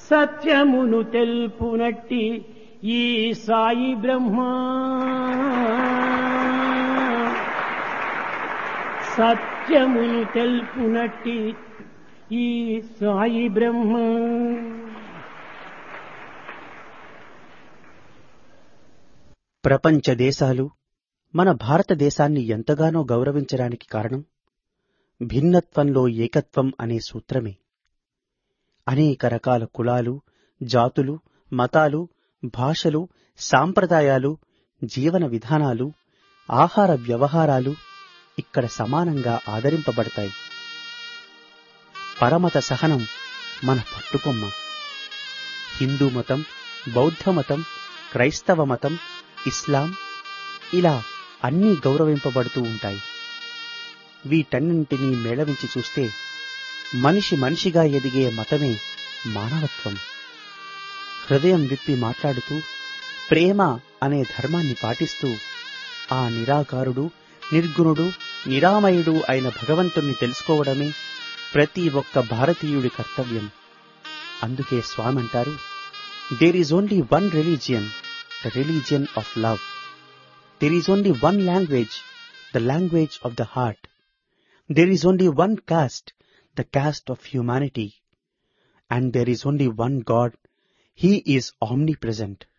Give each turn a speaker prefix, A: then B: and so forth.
A: సత్యమును తెలుపునట్టి ఈ సాయి బ్రహ్మ సత్యమును తెలుపునట్టి ఈ సాయి బ్రహ్మ
B: ప్రపంచ దేశాలు మన భారతదేశాన్ని ఎంతగానో గౌరవించడానికి కారణం భిన్నత్వంలో ఏకత్వం అనే సూత్రమే అనేక రకాల కులాలు జాతులు మతాలు భాషలు సాంప్రదాయాలు జీవన విధానాలు ఆహార వ్యవహారాలు ఇక్కడ సమానంగా ఆదరింపబడతాయి పరమత సహనం మన పట్టుకొమ్మ హిందూ మతం బౌద్ధ మతం క్రైస్తవ మతం ఇస్లాం ఇలా అన్నీ గౌరవింపబడుతూ ఉంటాయి వీటన్నింటినీ మేళవించి చూస్తే మనిషి మనిషిగా ఎదిగే మతమే మానవత్వం హృదయం విప్పి మాట్లాడుతూ ప్రేమ అనే ధర్మాన్ని పాటిస్తూ ఆ నిరాకారుడు నిర్గుణుడు నిరామయుడు అయిన భగవంతుణ్ణి తెలుసుకోవడమే ప్రతి ఒక్క భారతీయుడి కర్తవ్యం అందుకే స్వామి అంటారు there is only one religion the religion of love there is only one language the language of the heart there is only one caste the caste of humanity. And there is only one God. He is omnipresent.